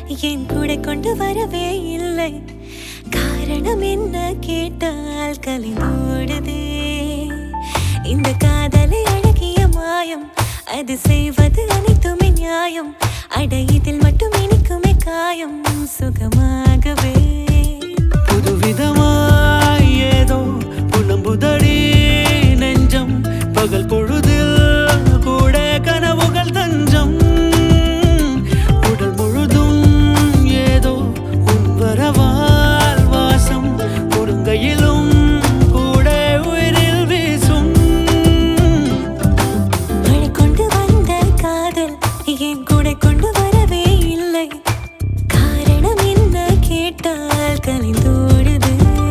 என் கூட கொண்டு வரவே இல்லை காரணம் என்ன கேட்டால் கலைந்தோடுதே இந்த காதலை அழகிய மாயம் அது செய்வது அனைத்துமே நியாயம் அட இதில் மட்டும் இனிக்குமே காயம் சுகமாகவே புதுவிதமாய் ஏதோ புலம்புதடி நெஞ்சம் பகல் பொழுதில் கூட கனவுகள் தஞ்சம் உடல் முழுதும் ஏதோ உன் வரவால் வாசம் ஒருங்கையிலும் கூட உயிரில் வீசும் மழை கொண்டு வந்த காதல் என் கூட கொண்டு வரவே இல்லை காரணம் என்ன கேட்டால் கலைந்தோடுது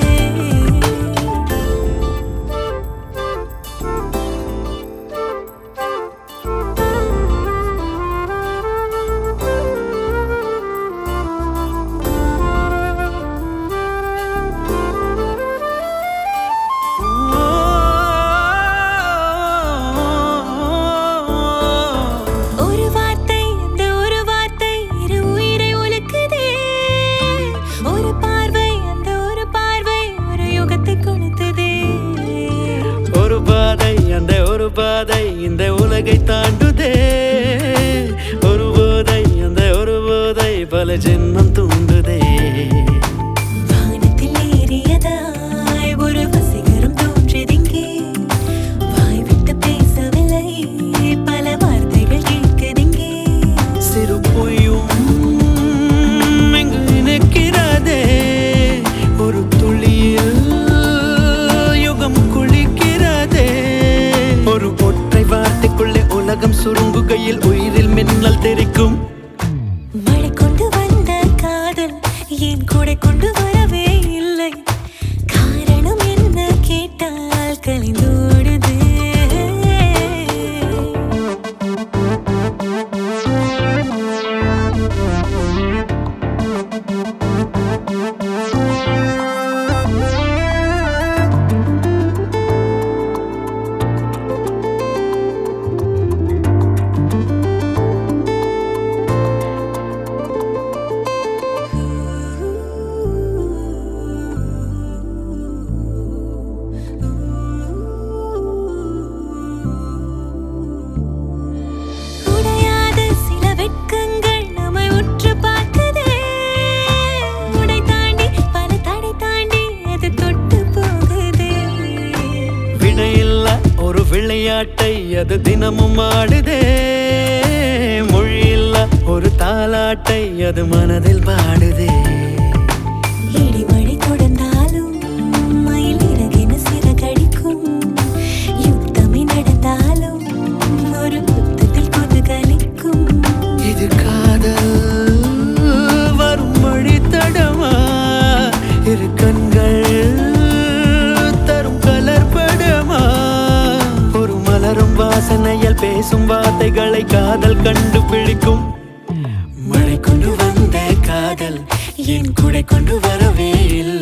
ஒரு வார்த்தை அந்த ஒரு வார்த்தை இரு உயிரை உலுக்குதே ஒரு பார்வை அந்த ஒரு பார்வை ஒரு யுகத்தை கொடுத்ததே ஒரு பாதை அந்த ஒரு பாதை இந்த உலகை தாண்டுதே ஒரு போதை அந்த ஒரு போதை பல ஜென்மம் தூண்டுதே வானத்தில் ஏறியதாய் ஒரு வசீகரம் தோன்றியதிங்கே வாய் விட்டு பேசவில்லை பல வார்த்தைகள் கேட்குதிங்கே சிறு பொய்யும் எங்கு நிற்கிறதே ஒரு துளியில் யுகம் குளிக்கிறதே ஒரு ஒற்றை வார்த்தைக்குள்ளே உலகம் சுருங்குகையில் உயிரில் மின்னல் தெரிக்கும் மழை கொண்டு வந்த காதல் என் கூட கொண்டு வரவே இல்லை காரணம் என்ன கேட்டால் கலைந்தோடுது உடையாத சில வெட்கங்கள் நம்மை உற்று பார்க்குதே உடை தாண்டி பல தடை தாண்டி அது தொட்டு போகுதே விடையில்ல ஒரு விளையாட்டை அது தினமும் ஆடுதே மொழியில்ல ஒரு தாலாட்டை அது மனதில் பாடுதே இடிமழை தொடர்ந்தாலும் மயில் இறகின சிறகடிக்கும் யுத்தமே நடந்தாலும் ஒரு புத்தத்தில் கொதுகலிக்கும் இது காதல் வரும் வழித்தடமா இரு கண்கள் தரும் கலர் படமா ஒரு மலரும் வாசனையில் பேசும் வார்த்தைகளை காதல் கண்டுபிடிக்கும் மழை கொண்டு வந்த காதல் என் கூட கொண்டு வரவே இல்லை